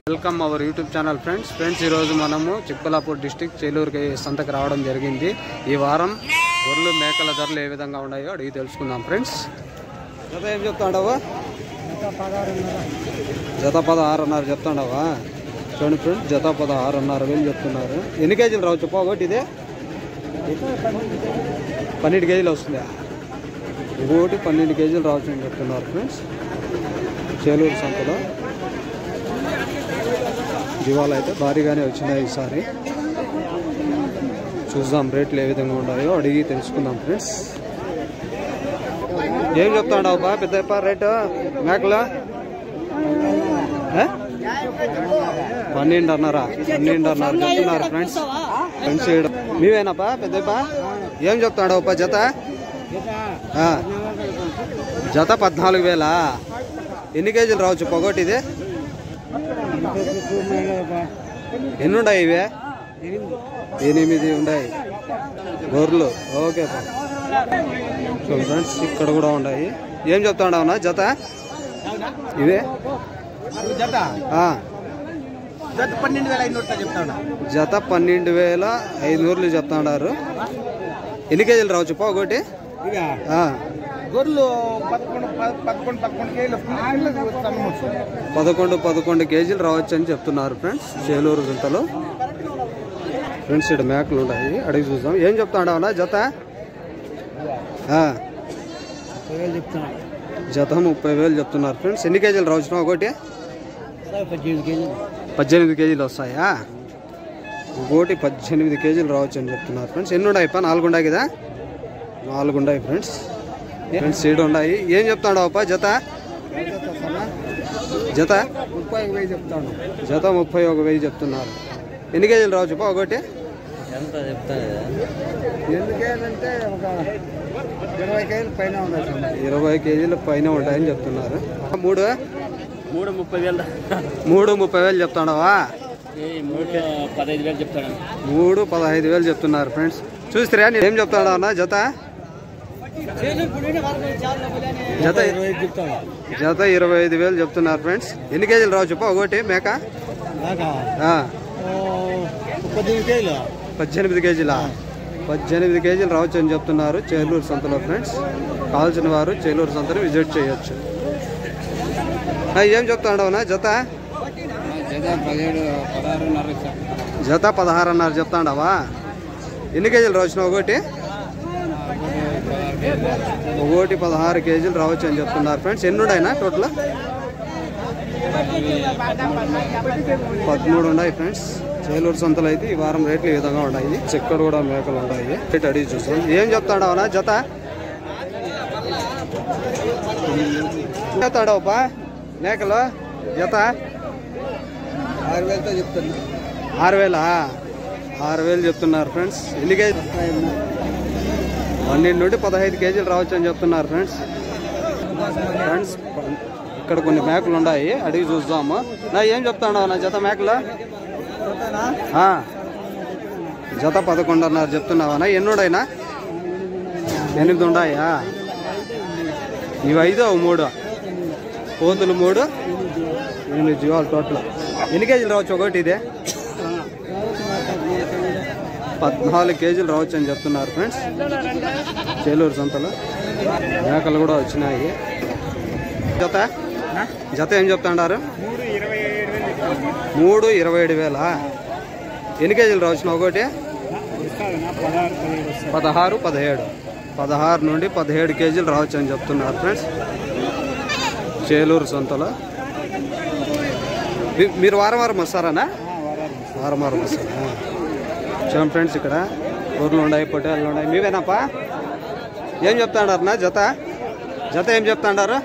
Welcome our YouTube channel friends friends ఈరోజు మనము Chikkaballapur district చేలూరుకి సంతకు రావడం జరిగింది ఈ వారం గొర్రెలు మేకల ధరలు ఏ విధంగా ఉన్నాయో అడిగి తెలుసుకుందాం ఫ్రెండ్స్ జత ఏం చెప్తాడావా జత పదహారున్నర చెప్తాడావా చూడండి ఫ్రెండ్స్ జత పదహారున్నర వేలు చెప్తున్నారు ఎన్ని కేజీలు రావచ్చు ఒకటి ఇదే పన్నెండు కేజీలు వస్తుందా ఇంకోటి పన్నెండు కేజీలు రావచ్చు అని చెప్తున్నారు ఫ్రెండ్స్ చేలూరు సంతలో దివాలు అయితే భారీగానే వచ్చినాయి ఈసారి చూద్దాం రేట్లు ఏ విధంగా ఉన్నాయో అడిగి తెలుసుకుందాం ఫ్రెండ్స్ ఏం చెప్తాడావు బా పెద్ద రేటు మేకలు ఏ? పన్నెండు అన్నారా పన్నెండు అన్నారు చెప్తున్నారు ఫ్రెండ్స్ ఫ్రెండ్స్ ఈడ. మీవేనాపా పెద్దపా ఏం చెప్తాడావు పా జత ఆ. జత పద్నాలుగు వేలా ఎన్ని కేజీలు రావచ్చు పొగోటి ఇది ఎన్ని ఉన్నాయి ఇవే ఎనిమిది ఉన్నాయి గొర్రెలు ఓకే ఫ్రెండ్స్ ఇక్కడ కూడా ఉన్నాయి ఏం చెప్తా ఉండవునా జత ఇవే జత ఆ, జత పన్నెండు వేల ఐదు చెప్తాను జత పన్నెండు వేల ఐదు నూరులు చెప్తా ఉన్నారు ఎన్ని కేజీలు రావచ్చు పో ఒకటి ఇక ఆ, గొర్రెలు పదకొండు ప- పదకొండు పదకొండు కేజీలు సన్నం వస్తుంది పదకొండు పదకొండు కేజీలు రావచ్చు అని చెప్తున్నారు ఫ్రెండ్స్ చేలూరు గుంతలో ఫ్రెండ్స్ ఇక్కడ మేకలు ఉన్నాయి అడిగి చూద్దాం ఏం చెప్తా ఉండవునా జత ఆ, చెప్తాను జత ముప్పై వేలు చెప్తున్నారు ఫ్రెండ్స్ ఎన్ని కేజీలు రావచ్చు ఒకటి పద్దెనిమిది కేజీలు పద్దెనిమిది కేజీలు వస్తాయా ఒకటి పద్దెనిమిది కేజీలు రావచ్చు అని చెప్తున్నారు ఫ్రెండ్స్ ఎన్ని ఉన్నాయి పా నాలుగు ఉన్నాయి కదా నాలుగు ఉన్నాయి ఫ్రెండ్స్ ఫ్రెండ్స్ ఏడు ఉన్నాయి ఏం చెప్తాడు అప్ప జత జత ముప్పై వేలు చెప్తాను జత ముప్పై ఒక వెయ్యి చెప్తున్నారు ఎన్ని కేజీలు రావచ్చు పా ఒకటి ఎంత చెప్తాను ఎందుకేంటంటే ఒక ఇరవై కేజీలు పైన ఉన్నాయి ఇరవై కేజీల పైన ఉంటాయని చెప్తున్నారు మూడు మూడు ముప్పై వేలు మూడు ముప్పై వేలు చెప్తాడవా మూడు పదహైదు వేలు చెప్తాను మూడు పదహైదు వేలు చెప్తున్నారు ఫ్రెండ్స్ చూస్తారా ఏం చెప్తాడా అన్న జత జత ఇరవై ఐదు చెప్తాను జత ఇరవై ఐదు వేలు చెప్తున్నారు ఫ్రెండ్స్ ఎన్ని కేజీలు రావచ్చు చెప్ప ఒకటి మేక ఆ, పద్దెనిమిది కేజీలు పద్దెనిమిది కేజీలా పద్దెనిమిది కేజీలు రావచ్చు అని చెప్తున్నారు చేలూరు సంతలో ఫ్రెండ్స్ కావాల్సిన వారు చేలూరు సంతని విజిట్ చేయొచ్చు ఆ, ఏం చెప్తాడవునా జత జత పదిహేడు పదహారున్నర జత పదహారున్నర చెప్తాడావా ఎన్ని కేజీలు రావచ్చు ఒకటి ఒకటి పదహారు కేజీలు రావచ్చు అని చెప్తున్నారు ఫ్రెండ్స్ ఎన్ని ఉన్నాయినా టోటల్ పదమూడు ఉన్నాయి ఫ్రెండ్స్ చేలూరు సంతలు అయితే ఈ వారం రేట్లు ఈ విధంగా ఉన్నాయి చెక్కలు కూడా మేకలు ఉన్నాయి రేట్ అడిగి చూస్తాం ఏం చెప్తాడవనా జత చెప్తాడవపా మేకలు జత ఆరు వేలతో చెప్తాను ఆరు వేలా ఆరు వేలు చెప్తున్నారు ఫ్రెండ్స్ ఎన్ని కేజీ పన్నెండు నుండి పదహైదు కేజీలు రావచ్చు అని చెప్తున్నారు ఫ్రెండ్స్ ఫ్రెండ్స్ ఇక్కడ కొన్ని మేకలు ఉన్నాయి అడిగి చూద్దాము నా ఏం చెప్తాడు నా జత మేకలు ఆ. జత పదకొండున్నర చెప్తున్నావా ఎన్ని ఉన్నాయినా ఎనిమిది ఉన్నాయా ఇవి ఐదు అవి మూడు కోతులు మూడు ఎనిమిది జీవాలు టోటల్ ఎన్ని కేజీలు రావచ్చు ఒకటి ఇదే పద్నాలుగు కేజీలు రావచ్చు అని చెప్తున్నారు ఫ్రెండ్స్ చేలూరు సంతలో మేకలు కూడా వచ్చినాయి జత జత ఏం చెప్తాడారు మూడు ఇరవై ఏడు వేలు మూడు ఇరవై ఏడు వేల ఎన్ని కేజీలు రావచ్చు ఒకటి పదహారు పదిహేడు పదహారు పదిహేడు పదహారు నుండి పదిహేడు కేజీలు రావచ్చు అని చెప్తున్నారు ఫ్రెండ్స్ చేలూరు సంతలో మీ- మీరు వారం వారం వస్తారనా వారం వారం వస్తారా చూడండి ఫ్రెండ్స్ ఇక్కడ ఊర్లు ఉన్నాయి పొట్టేళ్ళు ఉన్నాయి మీవేనాపా ఏం చెప్తాడారు నా జత జత ఏం చెప్తాడారు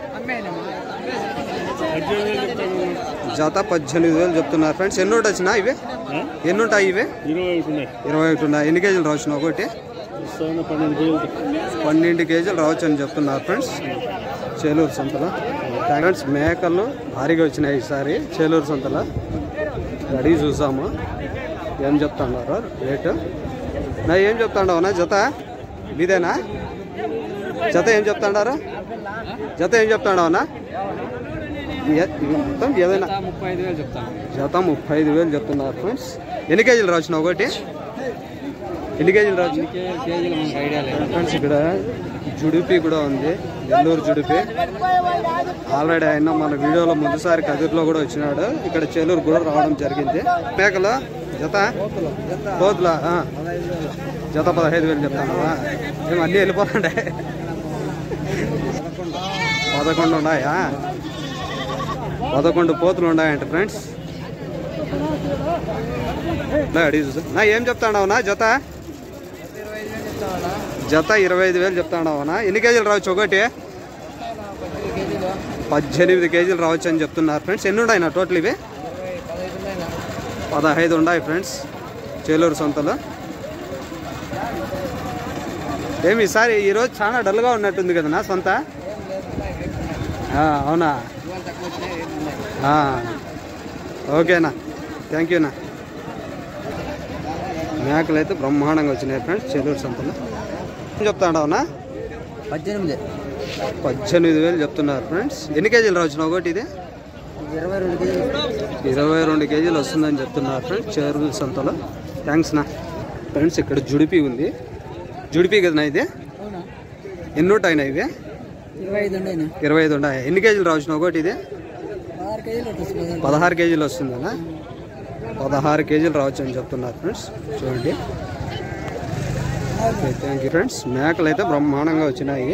జత పద్దెనిమిది వేలు చెప్తున్నారు ఫ్రెండ్స్ ఎన్ని ఉంటాయి వచ్చినా ఇవి ఎన్ని ఉంటాయి ఇవి ఇరవై ఒకటి ఉన్నాయి ఇరవై ఒకటి ఉన్నాయి ఎన్ని కేజీలు రావచ్చు ఒకటి వస్తాను పన్నెండు కేజీలు పన్నెండు కేజీలు రావచ్చు అని చెప్తున్నారు ఫ్రెండ్స్ చేలూరు సంతలో ఫ్రెండ్స్ మేకలు భారీగా వచ్చినాయి ఈసారి చేలూరు సంతలో అడిగి చూసాము ఏం చెప్తున్నారు రేటు నా ఏం చెప్తాండవు నా జత మీదేనా జత ఏం చెప్తాడారు జత ఏం చెప్తాడవనా ఏ- ఇవి మొత్తం ఏదైనా ముప్పై ఐదు వేలు చెప్తాను జత ముప్పై ఐదు వేలు చెప్తున్నారు ఫ్రెండ్స్ ఎన్ని కేజీలు రావచ్చు ఒకటి ఎన్ని కేజీలు రావచ్చు కేజీలు మనకు ఐడియా లేదు ఫ్రెండ్స్ ఇక్కడ జుడిపి కూడా ఉంది నెల్లూరు జుడిపి ఆల్రెడీ ఆయన మన వీడియోలో ముందుసారి కదిరిలో కూడా వచ్చినాడు ఇక్కడ చెల్లూరు కూడా రావడం జరిగింది మేకలు జత కోతులా ఆ. జత పదహైదు వేలు చెప్తాను మేము అన్నీ వెళ్ళిపోతుండే పదకొండు ఉన్నాయా పదకొండు పోతులు ఉన్నాయంట ఫ్రెండ్స్ నా అడిగి చూసా నా ఏం చెప్తాడావు నా జత జత ఇరవై ఐదు వేలు చెప్తాడావునా ఎన్ని కేజీలు రావచ్చు ఒకటి పద్దెనిమిది కేజీలు రావచ్చు అని చెప్తున్నారు ఫ్రెండ్స్ ఎన్ని ఉన్నాయి నా టోటల్ ఇవి పదహైదు ఉన్నాయి ఫ్రెండ్స్ చేలూరు సొంతలో ఏమి ఈసారి ఈరోజు చాలా డల్గా ఉన్నట్టుంది కదా నా సొంత ఆ, అవునా ఆ, ఓకేనా థ్యాంక్ యూనా మేకలు అయితే బ్రహ్మాండంగా వచ్చినాయి ఫ్రెండ్స్ చెల్లూరు సంతలో ఏం చెప్తాడవునా పద్దెనిమిది పద్దెనిమిది వేలు చెప్తున్నారు ఫ్రెండ్స్ ఎన్ని కేజీలు రావచ్చు ఒకటి ఇది ఇరవై రెండు కేజీలు ఇరవై రెండు కేజీలు వస్తుందని చెప్తున్నారు ఫ్రెండ్స్ చెరువుల సంతలో థ్యాంక్స్ నా ఫ్రెండ్స్ ఇక్కడ జుడిపి ఉంది జుడిపి కదా ఇది అవునా ఎన్ని ఉంటాయినా ఇవి ఇరవై ఐదు ఉండేనా ఇరవై ఐదు ఉన్నాయి ఎన్ని కేజీలు రావచ్చు ఒకటి ఇది ఆరు కేజీలు ఉంటుంది పదహారు కేజీలు వస్తుందనా పదహారు కేజీలు రావచ్చు అని చెప్తున్నారు ఫ్రెండ్స్ చూడండి ఓకే థ్యాంక్ యూ ఫ్రెండ్స్ మేకలు అయితే బ్రహ్మాండంగా వచ్చినాయి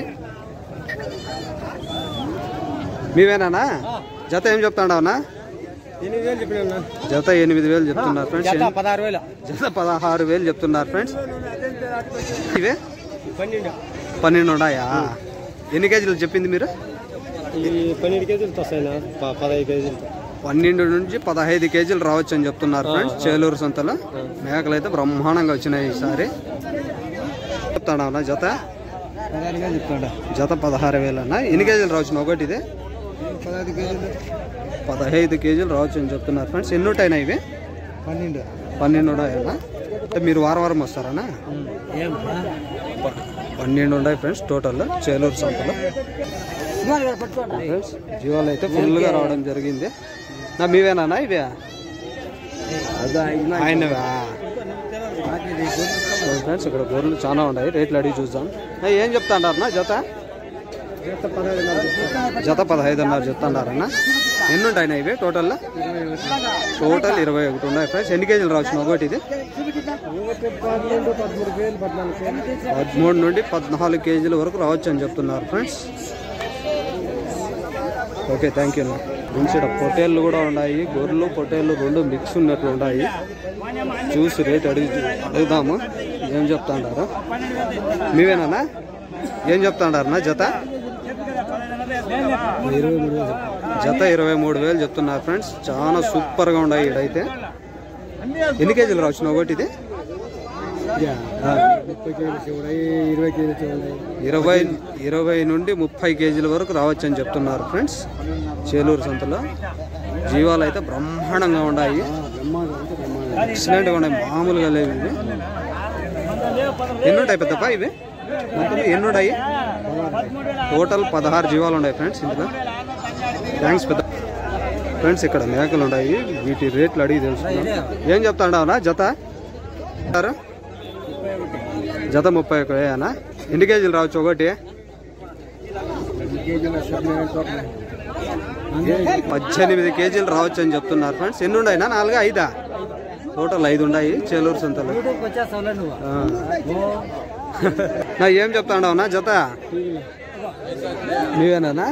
మీవేనా జత ఏం చెప్తాడవునా ఎనిమిది వేలు చెప్పిన జత ఎనిమిది వేలు చెప్తున్నారు ఫ్రెండ్స్ పదహారు వేలు జత పదహారు వేలు చెప్తున్నారు ఫ్రెండ్స్ ఇవే పన్నెండు పన్నెండు ఉన్నాయా ఎన్ని కేజీలు చెప్పింది మీరు ఈ పన్నెండు కేజీలు వస్తాయినా పదహైదు కేజీలు పన్నెండు నుంచి పదహైదు కేజీలు రావచ్చు అని చెప్తున్నారు ఫ్రెండ్స్ చేలూరు సంతలో మేకలు అయితే బ్రహ్మాండంగా వచ్చినాయి ఈసారి చెప్తాడా జత పదహారు కేజీలు చెప్తాడా జత పదహారు వేలు అన్న ఎన్ని కేజీలు రావచ్చు ఒకటి ఇది పదహైదు కేజీలు పదహైదు కేజీలు రావచ్చు అని చెప్తున్నారు ఫ్రెండ్స్ ఎన్ని ఉంటాయినా ఇవి పన్నెండు పన్నెండు ఉన్నాయన్నా అంటే మీరు వారం వారం వస్తారనా ఏం ప- పన్నెండు ఉన్నాయి ఫ్రెండ్స్ టోటల్ చేలూరు సంతలో ఫ్రెండ్స్ జీవాలు అయితే ఫుల్గా రావడం జరిగింది నా మీవేనా ఇవే ఆయనవా ఫ్రెండ్స్ ఇక్కడ గొర్రెలు చాలా ఉన్నాయి రేట్లు అడిగి చూద్దాం నా ఏం చెప్తాండారన్నా జత జత పదహైదు అన్నారు చెప్తాండారన్నా ఎన్ని ఉంటాయి ఇవి టోటల్ టోటల్ ఇరవై ఒకటి ఉన్నాయి ఫ్రెండ్స్ ఎన్ని కేజీలు రావచ్చు ఒకటి ఇది పన్నెండు పదమూడు కేజీలు పద్నాలుగు కేజీలు పదమూడు నుండి పద్నాలుగు కేజీల వరకు రావచ్చు అని చెప్తున్నారు ఫ్రెండ్స్ ఓకే థ్యాంక్ యూ ఇక్కడ పొటేళ్ళు కూడా ఉన్నాయి గొర్రెలు పొటేళ్ళు రెండు మిక్స్ ఉన్నట్లు ఉన్నాయి చూసి రేట్ అడిగి అడుగుదాము ఏం చెప్తాండారు మీవేనా ఏం చెప్తాండారనా జత ఇరవై మూడు జత ఇరవై మూడు వేలు చెప్తున్నారు ఫ్రెండ్స్ చాలా సూపర్గా ఉన్నాయి ఇడైతే ఎన్ని కేజీలు రావచ్చు ఒకటి ఇది ఆ. ముప్పై కేజీలు చూడాయి ఇరవై కేజీలు చూడాయి ఇరవై ఇరవై నుండి ముప్పై కేజీల వరకు రావచ్చు అని చెప్తున్నారు ఫ్రెండ్స్ చేలూరు సంతలో జీవాలు అయితే బ్రహ్మాండంగా ఉన్నాయి ఎక్సలెంట్గా ఉన్నాయి మామూలుగా లేవు ఇవి ఎన్ని ఉంటాయి పెద్దప్ప ఇవి మొత్తం ఎన్ని ఉన్నాయి టోటల్ పదహారు జీవాలు ఉన్నాయి ఫ్రెండ్స్ ఇందులో థ్యాంక్స్ పెద్ద ఫ్రెండ్స్ ఇక్కడ మేకలు ఉన్నాయి వీటి రేట్లు అడిగి తెలుసుకున్నాం ఏం చెప్తాడావునా జత అంటారు? జత ముప్పై ఒకనా ఎన్ని కేజీలు రావచ్చు ఒకటి కేజీలు పద్దెనిమిది కేజీలు రావచ్చు అని చెప్తున్నారు ఫ్రెండ్స్ ఎన్ని ఉన్నాయినా నాలుగు ఐదా టోటల్ ఐదు ఉన్నాయి చేలూరు సంతలో వచ్చేస్తావులే నువ్వు ఆ. నా ఏం చెప్తాడావునా జత నీవేనా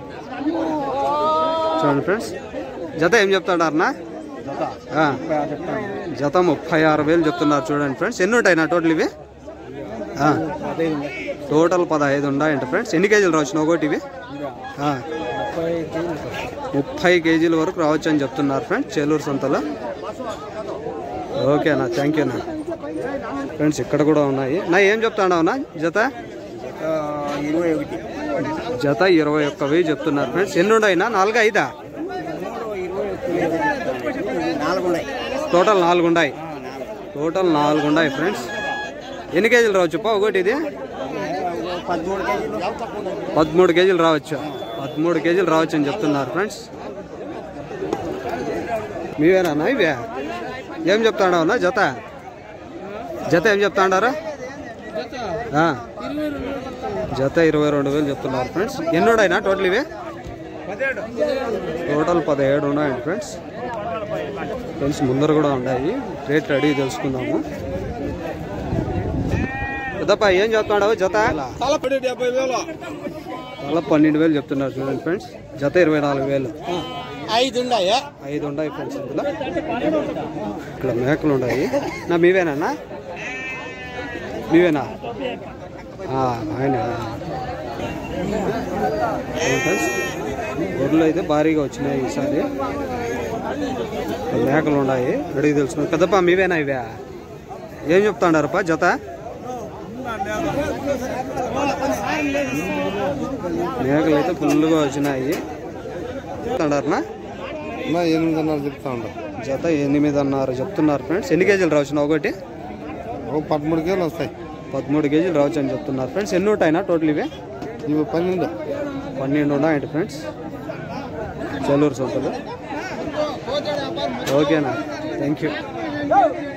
చూడండి ఫ్రెండ్స్ జత ఏం చెప్తాడారనా ఆ. జత ముప్పై ఆరు వేలు చెప్తున్నారు చూడండి ఫ్రెండ్స్ ఎన్ని ఉంటాయి నా టోటల్ ఇవి ఆ. టోటల్ పదహైదు ఉన్నాయంట ఫ్రెండ్స్ ఎన్ని కేజీలు రావచ్చు ఒకటి ఇవి ఆ. ముప్పై కేజీలు ముప్పై కేజీల వరకు రావచ్చు అని చెప్తున్నారు ఫ్రెండ్స్ చేలూరు సంతలో ఓకేనా థ్యాంక్ యూ నా ఫ్రెండ్స్ ఇక్కడ కూడా ఉన్నాయి నా ఏం చెప్తాడావునా జత ఇరవై ఒకటి జత ఇరవై ఒక్క వెయ్యి చెప్తున్నారు ఫ్రెండ్స్ ఎన్ని ఉన్నాయినా నాలుగు ఐదా నాలుగు ఉన్నాయి టోటల్ నాలుగు ఉన్నాయి టోటల్ నాలుగు ఉన్నాయి ఫ్రెండ్స్ ఎన్ని కేజీలు రావచ్చు పా ఒకటి ఇది పదమూడు కేజీలు పదమూడు కేజీలు రావచ్చు పదమూడు కేజీలు రావచ్చు అని చెప్తున్నారు ఫ్రెండ్స్ మీవేనా ఇవే ఏం చెప్తాడవనా జత జత ఏం చెప్తాడారా ఆ. జత ఇరవై రెండు వేలు చెప్తున్నారు ఫ్రెండ్స్ ఎన్ని ఉన్నాయినా టోటల్ ఇవే టోటల్ పదిహేడు ఉన్నాయండి ఫ్రెండ్స్ ఫ్రెండ్స్ ముందర కూడా ఉన్నాయి రేట్ రెడీ తెలుసుకుందాము పెద్దప్ప ఏం చెప్తున్నాడు జత చాలా పడి డెబ్బై వేలు చాలా పన్నెండు వేలు చెప్తున్నారు చూడండి ఫ్రెండ్స్ జత ఇరవై నాలుగు వేలు ఐదు ఉన్నాయా ఐదు ఉన్నాయి ఫ్రెండ్స్ ఇందులో ఇక్కడ మేకలు ఉన్నాయి నా మీవేనా మీవేనా ఆ, ఆయన అవును ఫ్రెండ్స్ గొర్రెలు అయితే భారీగా వచ్చినాయి ఈసారి ఇక్కడ మేకలు ఉన్నాయి అడిగి తెలుసుకున్నాను పెద్దప్ప మీవేనా ఇవే ఏం చెప్తాడారప్ప జత మేకలు అయితే ఫుల్గా వచ్చినాయి చెప్తాడారనా ఎనిమిదిన్నర చెప్తా ఉంటా జత ఎనిమిదిన్నర చెప్తున్నారు ఫ్రెండ్స్ ఎన్ని కేజీలు రావచ్చు ఒకటి ఒక పదమూడు కేలు వస్తాయి పదమూడు కేజీలు రావచ్చు అని చెప్తున్నారు ఫ్రెండ్స్ ఎన్ని ఉంటాయినా టోటల్ ఇవే ఇవి పన్నెండు పన్నెండు ఉన్నాయండి ఫ్రెండ్స్ చెల్లూరు సొంతలు ఓకేనా థ్యాంక్ యూ